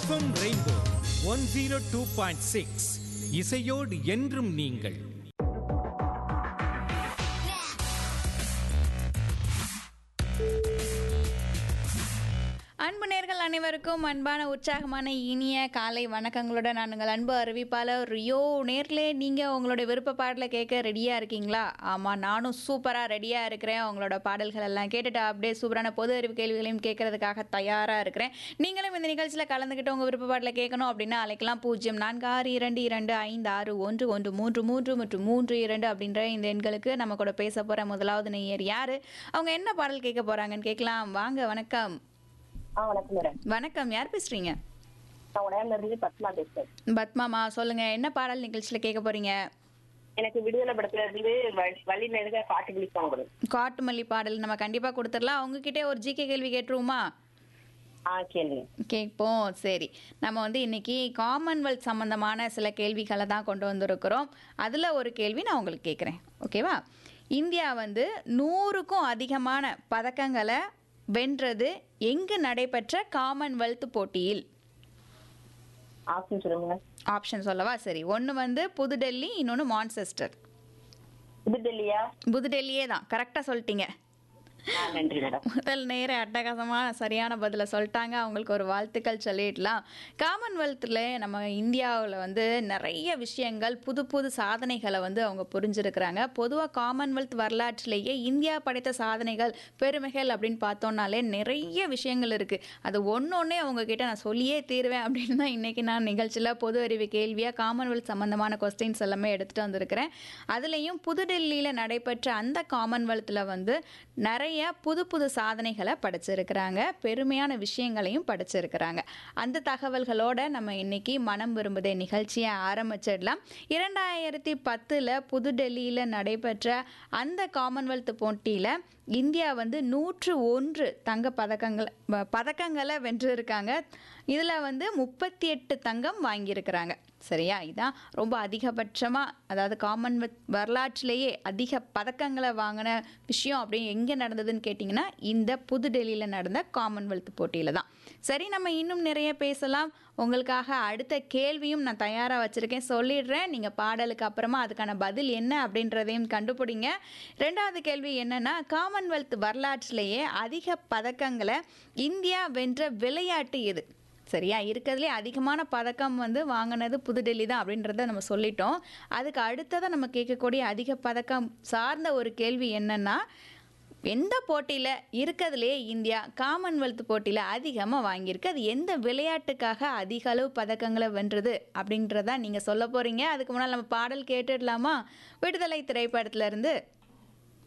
FM Rainbow one zero two point six இசையோடு என்றும் நீங்கள் அன்பு நேர்கள் அனைவருக்கும் அன்பான உற்சாகமான இனிய காலை வணக்கங்களுடன் நான் உங்கள் அன்பு அறிவிப்பாளர் ரியோ நேர்லே நீங்கள் உங்களுடைய விருப்ப பாடலை கேட்க ரெடியாக இருக்கீங்களா ஆமாம் நானும் சூப்பராக ரெடியாக இருக்கிறேன் உங்களோட பாடல்கள் எல்லாம் கேட்டுட்டு அப்படியே சூப்பரான பொது அறிவு கேள்விகளையும் கேட்கறதுக்காக தயாராக இருக்கிறேன் நீங்களும் இந்த நிகழ்ச்சியில் கலந்துக்கிட்டு உங்கள் விருப்ப பாடலை கேட்கணும் அப்படின்னா அழைக்கலாம் பூஜ்ஜியம் நான்கு ஆறு இரண்டு இரண்டு ஐந்து ஆறு ஒன்று ஒன்று மூன்று மூன்று மற்றும் மூன்று இரண்டு அப்படின்ற இந்த எண்களுக்கு நம்ம கூட பேச போகிற முதலாவது நேயர் யார் அவங்க என்ன பாடல் கேட்க போகிறாங்கன்னு கேட்கலாம் வாங்க வணக்கம் ஆ வணக்கம் மேடம் வணக்கம் யார் பேசுறீங்க நான் உடம்புல இருந்து பத்மா பேசுறேன் பத்மாமா சொல்லுங்க என்ன பாடல் நிகழ்ச்சியில கேட்க போறீங்க எனக்கு விடுதலை படத்துல இருந்து வ- வழி நெடுக பாட்டு பிடிப்பாங்க மேடம் காட்டுமல்லி பாடல் நம்ம கண்டிப்பா கொடுத்துடலாம் உங்ககிட்ட ஒரு ஜிகே கேள்வி கேட்டுருவோமா ஆ கேளுங்க கேட்போம் சரி நம்ம வந்து இன்னைக்கு காமன்வெல்த் சம்பந்தமான சில கேள்விகளை தான் கொண்டு வந்திருக்கிறோம் அதில் ஒரு கேள்வி நான் உங்களுக்கு கேட்குறேன் ஓகேவா இந்தியா வந்து நூறுக்கும் அதிகமான பதக்கங்களை வென்றது எங்கு நடைபெற்ற காமன்வெல்த் போட்டியில் ஆப்ஷன் சொல்லுங்க ஆப்ஷன் சொல்லவா சரி ஒன்று வந்து புதுடெல்லி இன்னொன்று மான்செஸ்டர் புதுடெல்லியா புதுடெல்லியே தான் கரெக்டாக சொல்லிட்டீங்க ஆ நன்றி மேடம் முதல் நேர அட்டகாசமான சரியான பதிலை சொல்லிட்டாங்க அவங்களுக்கு ஒரு வாழ்த்துக்கள் சொல்லிடலாம் காமன்வெல்த்தில் நம்ம இந்தியாவில் வந்து நிறைய விஷயங்கள் புது புது சாதனைகளை வந்து அவங்க புரிஞ்சிருக்கிறாங்க பொதுவாக காமன்வெல்த் வரலாற்றிலேயே இந்தியா படைத்த சாதனைகள் பெருமைகள் அப்படின்னு பார்த்தோம்னாலே நிறைய விஷயங்கள் இருக்குது அது ஒன்று ஒன்றே அவங்கக்கிட்ட நான் சொல்லியே தீருவேன் அப்படின்னு தான் இன்றைக்கி நான் நிகழ்ச்சியில் பொது அறிவு கேள்வியாக காமன்வெல்த் சம்மந்தமான கொஸ்டின்ஸ் எல்லாமே எடுத்துகிட்டு வந்திருக்கிறேன் அதுலேயும் புதுடெல்லியில் நடைபெற்ற அந்த காமன்வெல்த்தில் வந்து நிறைய புது புது சாதனைகளை படைச்சிருக்கிறாங்க பெருமையான விஷயங்களையும் படைச்சிருக்கிறாங்க அந்த தகவல்களோட நம்ம இன்னைக்கு மனம் விரும்புதே நிகழ்ச்சியை ஆரம்பிச்சிடலாம் இரண்டாயிரத்தி பத்தில் புதுடெல்லியில் நடைபெற்ற அந்த காமன்வெல்த் போட்டியில் இந்தியா வந்து நூற்று ஒன்று தங்க பதக்கங்கள் ப- பதக்கங்களை வென்றிருக்காங்க இதில் வந்து முப்பத்தி எட்டு தங்கம் வாங்கியிருக்கிறாங்க சரியா இதான் ரொம்ப அதிகபட்சமாக அதாவது காமன்வெல்த் வரலாற்றிலேயே அதிக பதக்கங்களை வாங்கின விஷயம் அப்படி எங்கே நடந்ததுன்னு கேட்டிங்கன்னா இந்த புதுடெல்லியில் நடந்த காமன்வெல்த் போட்டியில் தான் சரி நம்ம இன்னும் நிறைய பேசலாம் உங்களுக்காக அடுத்த கேள்வியும் நான் தயாராக வச்சுருக்கேன் சொல்லிடுறேன் நீங்கள் பாடலுக்கு அப்புறமா அதுக்கான பதில் என்ன அப்படின்றதையும் கண்டுபிடிங்க ரெண்டாவது கேள்வி என்னன்னா காமன்வெல்த் வரலாற்றிலேயே அதிக பதக்கங்களை இந்தியா வென்ற விளையாட்டு எது சரியா இருக்கிறதுலே அதிகமான பதக்கம் வந்து வாங்கினது புதுடெல்லி தான் அப்படின்றத நம்ம சொல்லிட்டோம் அதுக்கு அடுத்ததாக நம்ம கேட்கக்கூடிய அதிக பதக்கம் சார்ந்த ஒரு கேள்வி என்னன்னா எந்த போட்டியில் இருக்கிறதுலே இந்தியா காமன்வெல்த் போட்டியில் அதிகமாக வாங்கியிருக்கு அது எந்த விளையாட்டுக்காக அதிக அளவு பதக்கங்களை வென்றது அப்படின்றத நீங்கள் சொல்ல போகிறீங்க அதுக்கு முன்னால் நம்ம பாடல் கேட்டுடலாமா விடுதலை திரைப்படத்துல இருந்து